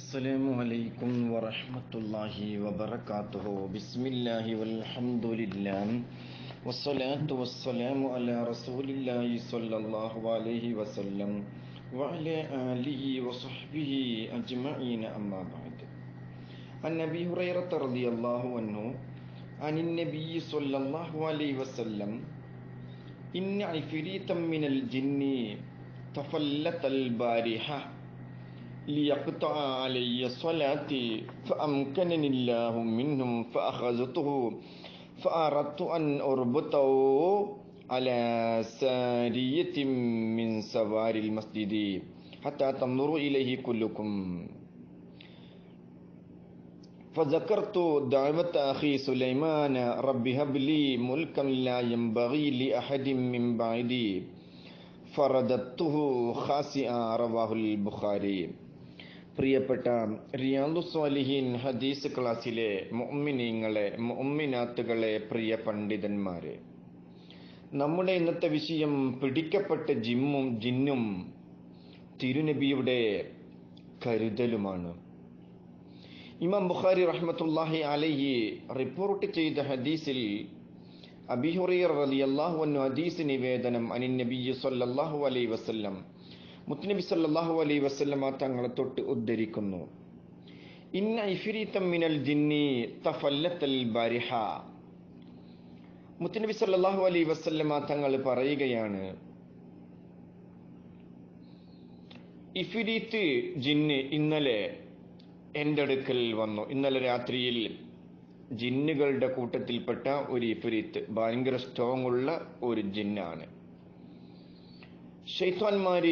السلام عليكم ورحمة الله وبركاته بسم الله والحمد لله والصلاة والسلام على رسول الله صلى الله عليه وسلم وعلى آله وصحبه أجمعين أما بعد عن أبي هريرة رضي الله عنه عن النبي صلى الله عليه وسلم إن عفريتا من الجن تفلت البارحة ليقطع علي صلاتي فأمكنني الله منهم فأخذته فأردت أن أربطه على سارية من سوار المسجد حتى تنظروا إليه كلكم فذكرت دعوة أخي سليمان رب هب لي ملكا لا ينبغي لأحد من بعدي فرددته خاسئا رواه البخاري പ്രിയപ്പെട്ട റിയാദു സ്വാലിഹീൻ ഹദീസ് ക്ലാസ്സിലെ മുഅ്മിനീങ്ങളെ മുഅ്മിനാത്തുകളെ പ്രിയ പണ്ഡിതന്മാരെ നമ്മുടെ ഇന്നത്തെ വിഷയം പിടിക്കപ്പെട്ട ജിമ്മും ജിന്നും തിരുനബിയുടെ കരുതലുമാണ് ഇമാം ബുഖാരി റഹ്മത്തുല്ലാഹി അലഹി റിപ്പോർട്ട് ചെയ്ത ഹദീസിൽ അബി ഹുറൈറ റളിയല്ലാഹു അൻഹു ഹദീസ് നിവേദനം അനിൻ നബി സല്ലല്ലാഹു അലൈഹി വസല്ലം മുത്തനബി സല്ലല്ലാഹു അലൈഹി വസല്ലമ തങ്ങളെ തൊട്ട് ഉദ്ധരിക്കുന്നു ഇന്ന ഇഫ്രീതം മിനൽ ജിന്നി തഫല്ലത്തൽ ബരിഹ മുത്തനബി സല്ലല്ലാഹു അലൈഹി വസല്ലമ തങ്ങൾ പറയുകയാണ് ഇഫിരീത്ത് ജിന്ന് ഇന്നലെ എൻ്റെ അടുക്കൽ വന്നു ഇന്നലെ രാത്രിയിൽ ജിന്നുകളുടെ കൂട്ടത്തിൽപ്പെട്ട ഒരു ഇഫരീത്ത് ഭയങ്കര സ്ട്രോങ് ഉള്ള ഒരു ജിന്നാണ് ഷെയ്ത്താൻമാര്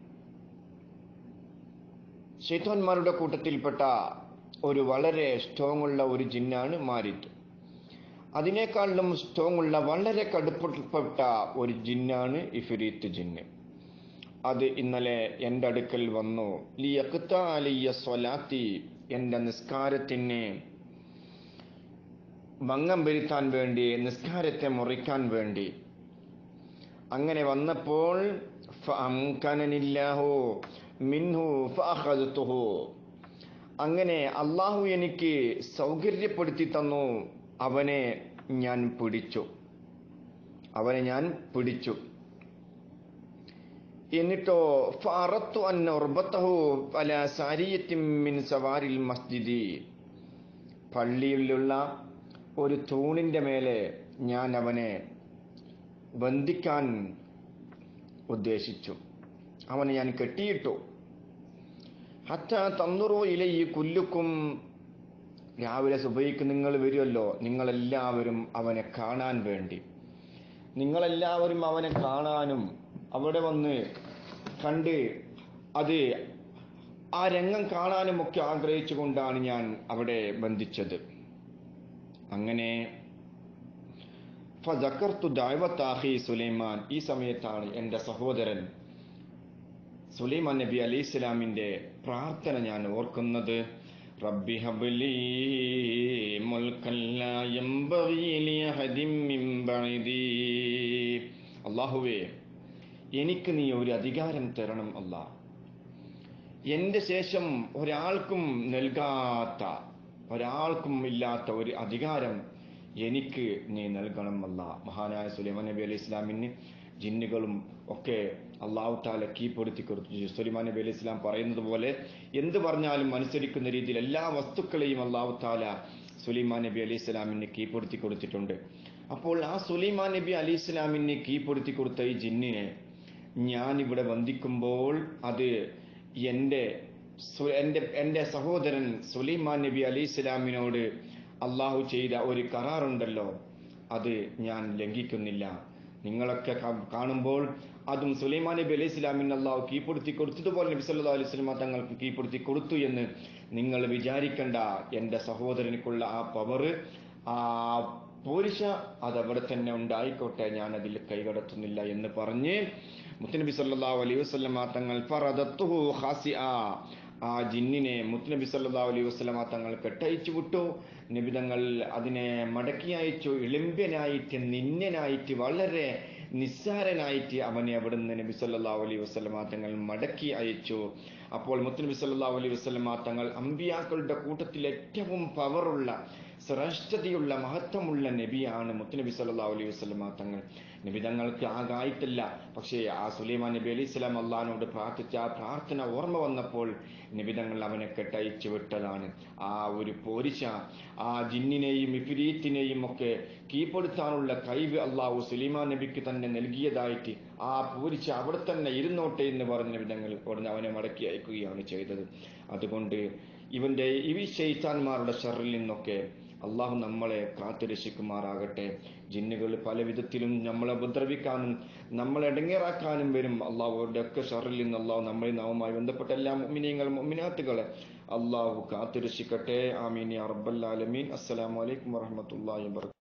ഷെയ്ത്താൻമാരുടെ കൂട്ടത്തിൽപ്പെട്ട ഒരു വളരെ സ്ട്രോങ് ഉള്ള ഒരു ജിന്നാണ് മാരിത്ത് അതിനേക്കാളും സ്ട്രോങ് ഉള്ള വളരെ കടുപ്പപ്പെട്ട ഒരു ജിന്നാണ് ഇഫരീത്ത് ജിന്ന് അത് ഇന്നലെ എൻ്റെ അടുക്കൽ വന്നു ലിയക്ത അലിയ സ്വലാത്തി എൻ്റെ നിസ്കാരത്തിന് ഭംഗം വരുത്താൻ വേണ്ടി നിസ്കാരത്തെ മുറിക്കാൻ വേണ്ടി അങ്ങനെ വന്നപ്പോൾ മിൻഹു ഫഅഖദ്തുഹു അങ്ങനെ അള്ളാഹു എനിക്ക് സൗകര്യപ്പെടുത്തി തന്നു അവനെ ഞാൻ പിടിച്ചു അവനെ ഞാൻ പിടിച്ചു എന്നിട്ടോ ഫറത്തു അൻ ഉർബത്തഹു പല സാരിയത്തിൻ മിൻ സവാരിൽ മസ്ജിദി പള്ളിയിലുള്ള ഒരു തൂണിന്റെ മേലെ ഞാൻ അവനെ ബന്ധിക്കാൻ ഉദ്ദേശിച്ചു അവനെ ഞാൻ കെട്ടിയിട്ടു ഹറ്റ തന്നുറോ ഇല ഈ കുല്ലുക്കും രാവിലെ സുബൈക്ക് നിങ്ങൾ വരുമല്ലോ നിങ്ങളെല്ലാവരും അവനെ കാണാൻ വേണ്ടി നിങ്ങളെല്ലാവരും അവനെ കാണാനും അവിടെ വന്ന് കണ്ട് അത് ആ രംഗം കാണാനും ഒക്കെ ആഗ്രഹിച്ചുകൊണ്ടാണ് ഞാൻ അവിടെ ബന്ധിച്ചത് അങ്ങനെ ഫജക്കർത്തു ദാവത്താഹി സുലൈമാൻ ഈ സമയത്താണ് എൻ്റെ സഹോദരൻ സുലൈമാൻ നബി അലൈഹി ഇസ്ലാമിൻ്റെ പ്രാർത്ഥന ഞാൻ ഓർക്കുന്നത് റബ്ബി ഹബ്ലി അള്ളാഹുവേ എനിക്ക് നീ ഒരു അധികാരം തരണം അല്ല എന്റെ ശേഷം ഒരാൾക്കും നൽകാത്ത ഒരാൾക്കും ഇല്ലാത്ത ഒരു അധികാരം എനിക്ക് നീ നൽകണം അല്ല മഹാനായ സുലൈമാൻ നബി അലൈഹി ഇസ്ലാമിന് ജിന്നുകളും ഒക്കെ അള്ളാഹു താല കീപ്പെടുത്തി കൊടുത്തു സുലൈമാൻ നബി അലൈഹി ഇസ്ലാം പറയുന്നത് പോലെ എന്ത് പറഞ്ഞാലും അനുസരിക്കുന്ന രീതിയിൽ എല്ലാ വസ്തുക്കളെയും അള്ളാഹു താല സുലൈമാൻ നബി അലൈഹി ഇസ്ലാമിന് കീപ്പെടുത്തി കൊടുത്തിട്ടുണ്ട് അപ്പോൾ ആ സുലൈമാൻ നബി അലൈഹി ഇസ്ലാമിന് കീപ്പെടുത്തി കൊടുത്ത ഈ ജിന്നിനെ ഞാൻ ഇവിടെ വന്ദിക്കുമ്പോൾ അത് എൻ്റെ എൻ്റെ എൻ്റെ സഹോദരൻ സുലൈമാൻ നബി അലൈഹി ഇസ്ലാമിനോട് അള്ളാഹു ചെയ്ത ഒരു കരാറുണ്ടല്ലോ അത് ഞാൻ ലംഘിക്കുന്നില്ല നിങ്ങളൊക്കെ കാണുമ്പോൾ അതും സുലൈമാൻ നബി അലൈഹി ഇസ്ലാമിന് അള്ളാഹു കീപ്പെടുത്തി കൊടുത്തതുപോലെ നബി സല്ലാ അലൈഹി സ്വലമ തങ്ങൾക്ക് കീപ്പെടുത്തി കൊടുത്തു എന്ന് നിങ്ങൾ വിചാരിക്കേണ്ട എൻ്റെ സഹോദരനിക്കുള്ള ആ പവർ ആ പോരിശ അതവിടെ തന്നെ ഉണ്ടായിക്കോട്ടെ ഞാൻ അതിൽ കൈകടത്തുന്നില്ല എന്ന് പറഞ്ഞ് മുത്തനബി സല്ലാ അലൈഹി വസ്ലമ തങ്ങൾ ഫറദത്തുഹു ഖാസിആ ആ ജിന്നിനെ മുത്തനബി സല്ലാ അലൈഹി വസ്ലമ തങ്ങൾ കെട്ടയച്ചു വിട്ടു നബി തങ്ങൾ അതിനെ മടക്കി അയച്ചു ഇളിമ്പ്യനായിട്ട് നിന്യനായിട്ട് വളരെ നിസ്സാരനായിട്ട് അവനെ അവിടുന്ന് നബി സല്ലല്ലാഹു അലൈഹി വസല്ലമ തങ്ങൾ മടക്കി അയച്ചു അപ്പോൾ മുത്തുനബി സല്ലല്ലാഹു അലൈഹി വസല്ലമ തങ്ങൾ അമ്പിയാക്കളുടെ കൂട്ടത്തിൽ ഏറ്റവും പവറുള്ള ശ്രേഷ്ഠതയുള്ള മഹത്വമുള്ള നബിയാണ് മുത്തുനബി സല്ലല്ലാഹു അലൈഹി വസല്ലമ തങ്ങൾ നബി തങ്ങൾക്ക് ആകായിട്ടില്ല പക്ഷേ ആ സുലൈമാൻ നബി അലൈഹി സ്വലാം അള്ളഹാനോട് പ്രാർത്ഥിച്ച ആ പ്രാർത്ഥന ഓർമ്മ വന്നപ്പോൾ നബി തങ്ങൾ അവനെ കെട്ടയച്ചു വിട്ടതാണ് ആ ഒരു പോരിശ ആ ജിന്നിനെയും ഇഫിരീത്തിനെയും ഒക്കെ കീഴ്പ്പെടുത്താനുള്ള കഴിവ് അള്ളാഹു സുലൈമാൻ നബിക്ക് തന്നെ നൽകിയതായിട്ട് ആ പോരിശ അവിടെ തന്നെ ഇരുന്നോട്ടെ എന്ന് പറഞ്ഞ നബി തങ്ങൾ ഉടനെ അവനെ മടക്കി അയക്കുകയാണ് ചെയ്തത് അതുകൊണ്ട് ഇവന്റെ ഈ ശൈത്താന്മാരുടെ ഷറിൽ നിന്നൊക്കെ അള്ളാഹു നമ്മളെ കാത്തുരക്ഷിക്കുമാറാകട്ടെ ജിന്നുകൾ പല വിധത്തിലും നമ്മളെ ഉപദ്രവിക്കാനും നമ്മളെ ഇടങ്ങേറാക്കാനും വരും അള്ളാഹുവിടെ ഒക്കെ ഷറിൽ നിന്ന് അള്ളാഹു നമ്മളെ നാവുമായി ബന്ധപ്പെട്ട എല്ലാ മുമിനിയങ്ങൾ മുമിനാത്തുകളെ അള്ളാഹു കാത്തുരക്ഷിക്കട്ടെ ആമീൻ യാ റബ്ബൽ ആലമീൻ അസ്സലാമു അലൈക്കും വറഹ്മത്തുള്ളാഹി വബറകാതുഹു